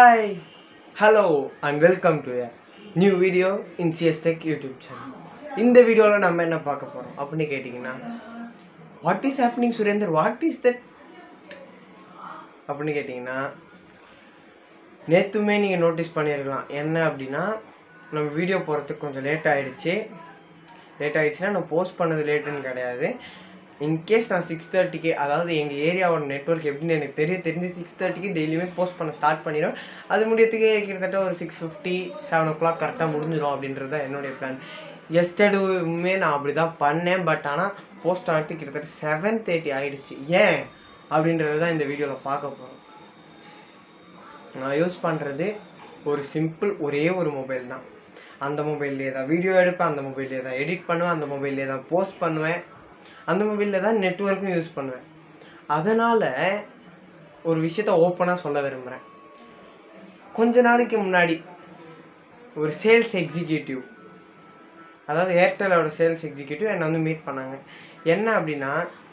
hi hello and welcome to a new video in CS tech YouTube channel இந்த வீடியோவில் நம்ம என்ன பார்க்க போகிறோம் அப்படின்னு கேட்டிங்கன்னா what is happening Surender what is that அப்படின்னு கேட்டிங்கன்னா நேற்றுமே நீங்கள் நோட்டீஸ் பண்ணியிருக்கலாம் என்ன அப்படின்னா நம்ம வீடியோ போகிறதுக்கு கொஞ்சம் லேட் ஆகிடுச்சு லேட் ஆகிடுச்சுன்னா நான் போஸ்ட் பண்ணது லேட்டுன்னு கிடையாது இன்கேஸ் நான் சிக்ஸ் தேர்ட்டிக்கு அதாவது எங்கள் ஏரியாவோட நெட்ஒர்க் எப்படின்னு எனக்கு தெரிய தெரிஞ்சு சிக்ஸ் தேர்ட்டிக்கு டெய்லியுமே போஸ்ட் பண்ண ஸ்டார்ட் பண்ணிடும் அது முடியறதுக்கு கிட்டத்தட்ட ஒரு six fifty seven o'clock கரெக்டாக முடிஞ்சிடும் அப்படின்றது தான் என்னுடைய பிளான் எஸ்டர்டுமே நான் அப்படி தான் பண்ணேன் பட் ஆனால் போஸ்ட் ஆகிறதுக்கு கிட்டத்தட்ட செவன் தேர்ட்டி ஆகிடுச்சு ஏன் அப்படின்றது தான் இந்த வீடியோவில் பார்க்க போகிறோம் நான் யூஸ் பண்ணுறது ஒரு சிம்பிள் ஒரே ஒரு மொபைல் தான் அந்த மொபைல்லே தான் வீடியோ எடுப்பேன் அந்த மொபைல்லே தான் எடிட் பண்ணுவேன் அந்த மொபைல்லே தான் போஸ்ட் பண்ணுவேன் அந்த மொபைலில் தான் நெட்ஒர்க்கும் யூஸ் பண்ணுவேன் அதனால் ஒரு விஷயத்த ஓப்பனாக சொல்ல விரும்புகிறேன் கொஞ்ச நாளைக்கு முன்னாடி ஒரு சேல்ஸ் எக்ஸிக்யூட்டிவ் அதாவது ஏர்டெலோட சேல்ஸ் எக்ஸிக்யூட்டிவ் என்னை வந்து மீட் பண்ணாங்க என்ன அப்படின்னா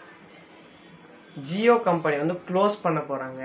ஜியோ கம்பெனி வந்து க்ளோஸ் பண்ண போகிறாங்க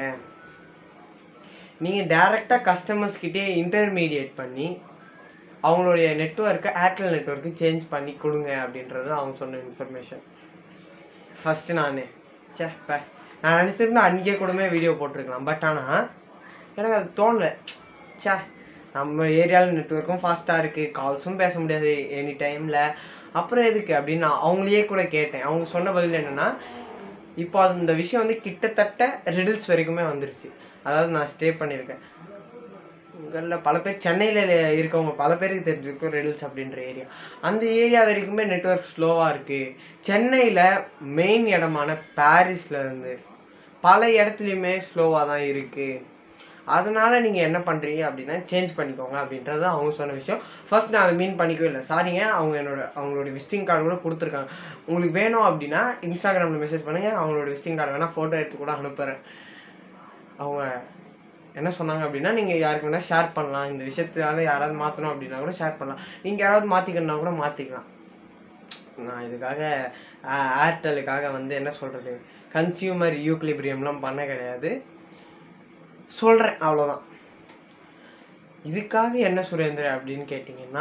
நீங்கள் டேரெக்டாக கஸ்டமர்ஸ்கிட்டே இன்டர்மீடியேட் பண்ணி அவங்களுடைய நெட்ஒர்க்கை ஏர்டெல் நெட்ஒர்க்கு சேஞ்ச் பண்ணி கொடுங்க அப்படின்றது அவங்க சொன்ன இன்ஃபர்மேஷன் ஃபஸ்ட்டு நான் சே ப நான் நினச்சிருந்தா அன்றைக்கே கூடமே வீடியோ போட்டிருக்கலாம் பட் ஆனால் எனக்கு அது தோணல சே நம்ம ஏரியாவில் நெட்ஒர்க்கும் ஃபாஸ்ட்டாக இருக்குது கால்ஸும் பேச முடியாது எனி டைமில் அப்புறம் எதுக்கு அப்படின்னு நான் அவங்களையே கூட கேட்டேன் அவங்க சொன்ன பதில் என்னென்னா இப்போ அது இந்த விஷயம் வந்து கிட்டத்தட்ட ரிடில்ஸ் வரைக்குமே வந்துருச்சு அதாவது நான் ஸ்டே பண்ணியிருக்கேன் உங்களில் பல பேர் சென்னையில் இருக்கவங்க பல பேருக்கு தெரிஞ்சிருக்கும் ரெடில்ஸ் அப்படின்ற ஏரியா அந்த ஏரியா வரைக்குமே நெட்ஒர்க் ஸ்லோவாக இருக்குது சென்னையில் மெயின் இடமான பாரிஸில் இருந்து பல இடத்துலையுமே ஸ்லோவாக தான் இருக்குது அதனால் நீங்கள் என்ன பண்ணுறீங்க அப்படின்னா சேஞ்ச் பண்ணிக்கோங்க அப்படின்றது அவங்க சொன்ன விஷயம் ஃபர்ஸ்ட் நான் அதை மீன் பண்ணிக்கவே இல்லை சாரிங்க அவங்க என்னோட அவங்களோட விசிட்டிங் கார்டு கூட கொடுத்துருக்காங்க உங்களுக்கு வேணும் அப்படின்னா இன்ஸ்டாகிராமில் மெசேஜ் பண்ணுங்கள் அவங்களோட விசிட்டிங் கார்டு வேணால் ஃபோட்டோ எடுத்து கூட அனுப்புகிறேன் அவங்க என்ன சொன்னாங்க அப்படின்னா நீங்கள் யாருக்கு வேணால் ஷேர் பண்ணலாம் இந்த விஷயத்தால யாராவது மாற்றணும் அப்படின்னா கூட ஷேர் பண்ணலாம் நீங்கள் யாராவது மாற்றிக்கணுன்னா கூட மாற்றிக்கலாம் நான் இதுக்காக ஆ- ஏர்டெலுக்காக வந்து என்ன சொல்கிறது கன்சியூமர் யூக்லிபிரியம்லாம் பண்ண கிடையாது சொல்கிறேன் அவ்வளோதான் இதுக்காக என்ன சுரேந்தர் அப்படின்னு கேட்டிங்கன்னா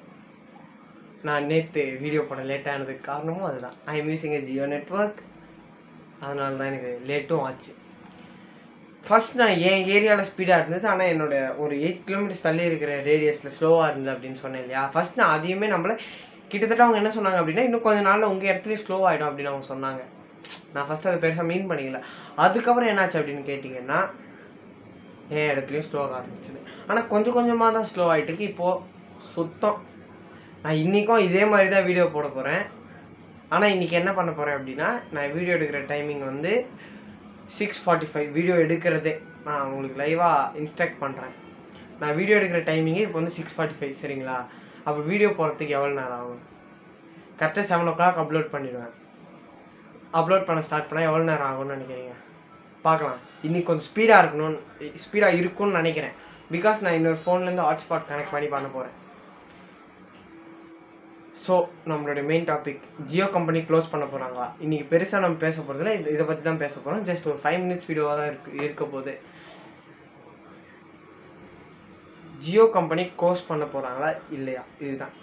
நான் நேற்று வீடியோ போட லேட் ஆனதுக்கு காரணமும் அதுதான் I am using a Jio network அதனால தான் எனக்கு லேட்டும் ஆச்சு ஃபர்ஸ்ட் நான் என் ஏரியாவில் ஸ்பீடாக இருந்தது ஆனால் என்னோட ஒரு எயிட் கிலோமீட்டர்ஸ் தள்ளி இருக்கிற ரேடியஸில் ஸ்லோவாக இருந்தது அப்படின்னு சொன்னேன் இல்லையா ஃபர்ஸ்ட் நான் அதையுமே நம்மள கிட்டத்தட்ட அவங்க என்ன சொன்னாங்க அப்படின்னா இன்னும் கொஞ்ச நாளில் உங்கள் இடத்துலயும் ஸ்லோ ஆகிடும் அப்படின்னு அவங்க சொன்னாங்க நான் ஃபர்ஸ்ட் அதை பெருசாக மீன் பண்ணிக்கல அதுக்கப்புறம் என்னாச்சு அப்படின்னு கேட்டிங்கன்னா என் இடத்துலையும் ஸ்லோ ஆக ஆரம்பிச்சது ஆனால் கொஞ்சம் கொஞ்சமாக தான் ஸ்லோ ஆகிட்டு இருக்கு இப்போது சுத்தம் நான் இன்றைக்கும் இதே மாதிரி தான் வீடியோ போட போகிறேன் ஆனால் இன்றைக்கி என்ன பண்ண போகிறேன் அப்படின்னா நான் வீடியோ எடுக்கிற டைமிங் வந்து சிக்ஸ் ஃபார்ட்டி ஃபைவ் வீடியோ எடுக்கிறதே நான் உங்களுக்கு லைவாக இன்ஸ்ட்ரக்ட் பண்ணுறேன் நான் வீடியோ எடுக்கிற டைமிங்கே இப்போ வந்து சிக்ஸ் ஃபார்ட்டி ஃபைவ் சரிங்களா அப்போ வீடியோ போகிறதுக்கு எவ்வளோ நேரம் ஆகும் கரெக்டாக செவன் ஓ கிளாக் அப்லோட் பண்ணிடுவேன் அப்லோட் பண்ண ஸ்டார்ட் பண்ணால் எவ்வளோ நேரம் ஆகும்னு நினைக்கிறீங்க பார்க்கலாம் இன்னைக்கு கொஞ்சம் ஸ்பீடாக இருக்கணும்னு ஸ்பீடாக இருக்கும்னு நினைக்கிறேன் பிகாஸ் நான் இன்னொரு ஃபோன்லேருந்து ஹாட்ஸ்பாட் கனெக்ட் பண்ணி பண்ண போகிறேன் ஸோ நம்மளுடைய main topic Jio company close பண்ண போகிறாங்களா இன்றைக்கி பெருசாக நம்ம பேச போகிறதுல இது இதை பற்றி தான் பேச போகிறோம் ஜஸ்ட் ஒரு ஃபைவ் மினிட்ஸ் வீடியோவாக தான் இருக்கு இருக்க போகுது ஜியோ கம்பெனி க்ளோஸ் பண்ண போகிறாங்களா இல்லையா இதுதான்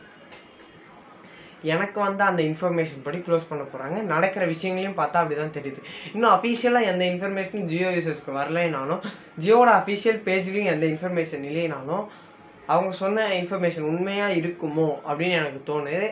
எனக்கு வந்து அந்த இன்ஃபர்மேஷன் படி க்ளோஸ் பண்ண போகிறாங்க நடக்கிற விஷயங்களையும் பார்த்தா அப்படி தான் தெரியுது இன்னும் அஃபிஷியலாக எந்த இன்ஃபர்மேஷனும் ஜியோ யூசர்ஸ்க்கு வரலைனாலும் ஜியோட அஃபிஷியல் பேஜ்லேயும் எந்த இன்ஃபர்மேஷன் இல்லைனாலும் அவங்க சொன்ன இன்ஃபர்மேஷன் உண்மையாக இருக்குமோ அப்படின்னு எனக்கு தோணுது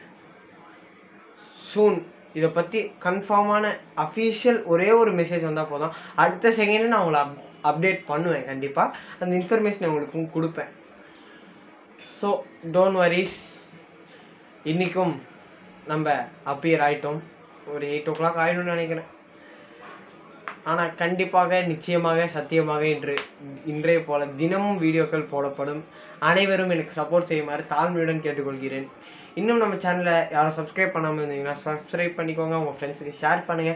சூன் இதை பற்றி கன்ஃபார்மான அஃபிஷியல் ஒரே ஒரு மெசேஜ் வந்தால் போதும் அடுத்த செகண்டு நான் உங்களை அப் அப்டேட் பண்ணுவேன் கண்டிப்பாக அந்த இன்ஃபர்மேஷன் உங்களுக்கு கொடுப்பேன் ஸோ டோன்ட் வரிஸ் இன்றைக்கும் நம்ம அப்பியர் ஆயிட்டோம் ஒரு எயிட் ஓ கிளாக் ஆகிடும்னு நினைக்கிறேன் ஆனால் கண்டிப்பாக நிச்சயமாக சத்தியமாக இன்று இன்றைய போல தினமும் வீடியோக்கள் போடப்படும் அனைவரும் எனக்கு சப்போர்ட் செய்யுமாறு தாழ்மையுடன் கேட்டுக்கொள்கிறேன் இன்னும் நம்ம சேனலை யாரும் சப்ஸ்கிரைப் பண்ணாமல் இருந்தீங்கன்னா சப்ஸ்கிரைப் பண்ணிக்கோங்க உங்கள் ஃப்ரெண்ட்ஸுக்கு ஷேர் பண்ணுங்கள்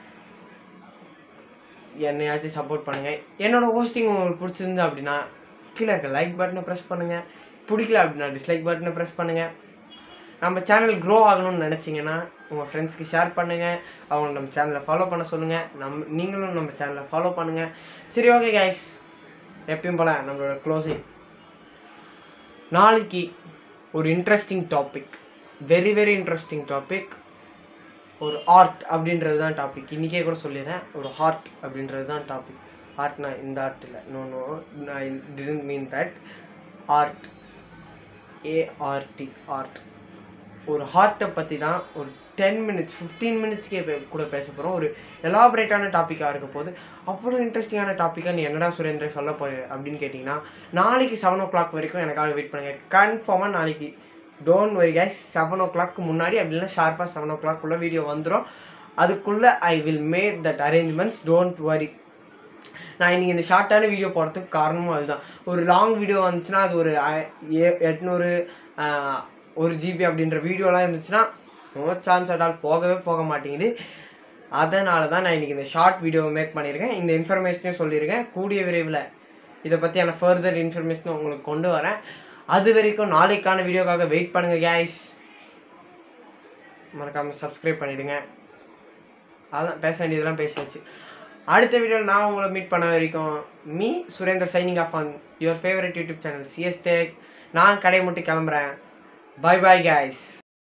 என்னையாச்சும் சப்போர்ட் பண்ணுங்கள் என்னோட ஹோஸ்டிங் உங்களுக்கு பிடிச்சிருந்து அப்படின்னா கீழே இருக்க லைக் பட்டனை ப்ரெஸ் பண்ணுங்கள் பிடிக்கல அப்படின்னா டிஸ்லைக் பட்டனை ப்ரெஸ் பண்ணுங்கள் நம்ம சேனல் க்ரோ ஆகணும்னு நினச்சிங்கன்னா உங்கள் ஃப்ரெண்ட்ஸ்க்கு ஷேர் பண்ணுங்கள் அவங்க நம்ம சேனலை ஃபாலோ பண்ண சொல்லுங்கள் நம் நீங்களும் நம்ம சேனலை ஃபாலோ பண்ணுங்கள் சரி ஓகே கைஸ் எப்பயும் போல நம்மளோட க்ளோசிங் நாளைக்கு ஒரு interesting topic very very interesting topic ஒரு ஆர்ட் அப்படின்றது தான் டாபிக் இன்றைக்கே கூட சொல்லிடுறேன் ஒரு ஹார்ட் அப்படின்றது தான் டாபிக் ஆர்ட்னா இந்த ஆர்ட் இல்லை no no I didn't mean that art ART art ஒரு ஹார்ட்டை பற்றி தான் ஒரு டென் மினிட்ஸ் ஃபிஃப்டீன் மினிட்ஸ்க்கே கூட பேச போகிறோம் ஒரு எலாபரேட்டான டாப்பிக்காக இருக்க போது அவ்வளோ இன்ட்ரெஸ்டிங்கான டாப்பிக்காக நீ என்னடா சுரேந்திர சொல்ல போகிற அப்படின்னு கேட்டிங்கன்னா நாளைக்கு செவன் ஓ கிளாக் வரைக்கும் எனக்காக வெயிட் பண்ணுங்கள் கன்ஃபார்மாக நாளைக்கு don't worry guys seven O clock முன்னாடி அப்படின்னா ஷார்ப்பாக செவன் ஓ கிளாக்குள்ளே வீடியோ வந்துடும் அதுக்குள்ளே I will make that arrangements don't worry நான் இன்னைக்கு இந்த ஷார்ட்டான வீடியோ போடுறதுக்கு காரணமும் அதுதான் ஒரு லாங் வீடியோ வந்துச்சுன்னா அது ஒரு ஆ- ஏ- எட்நூறு ஆஹ், ஒரு ஜிபி அப்படின்ற வீடியோலாம் இருந்துச்சுன்னா நோ சான்ஸ் அட்டால் போகவே போக மாட்டேங்குது அதனால தான் நான் இன்னைக்கு இந்த ஷார்ட் வீடியோவை மேக் பண்ணியிருக்கேன் இந்த இன்ஃபர்மேஷனையும் சொல்லியிருக்கேன் கூடிய விரைவில் இதை பற்றியான ஃபர்தர் இன்ஃபர்மேஷனை உங்களுக்கு கொண்டு வரேன் அது வரைக்கும் நாளைக்கான வீடியோக்காக வெயிட் பண்ணுங்கள் கேஸ் மறக்காமல் சப்ஸ்கிரைப் பண்ணிடுங்க அதான் பேச வேண்டியதெல்லாம் பேசியாச்சு அடுத்த வீடியோவில் நான் உங்களை மீட் பண்ண வரைக்கும் me Surender signing off on your favourite YouTube channel CS tech நான் கடை மட்டும் கிளம்புறேன் பை பாய் guys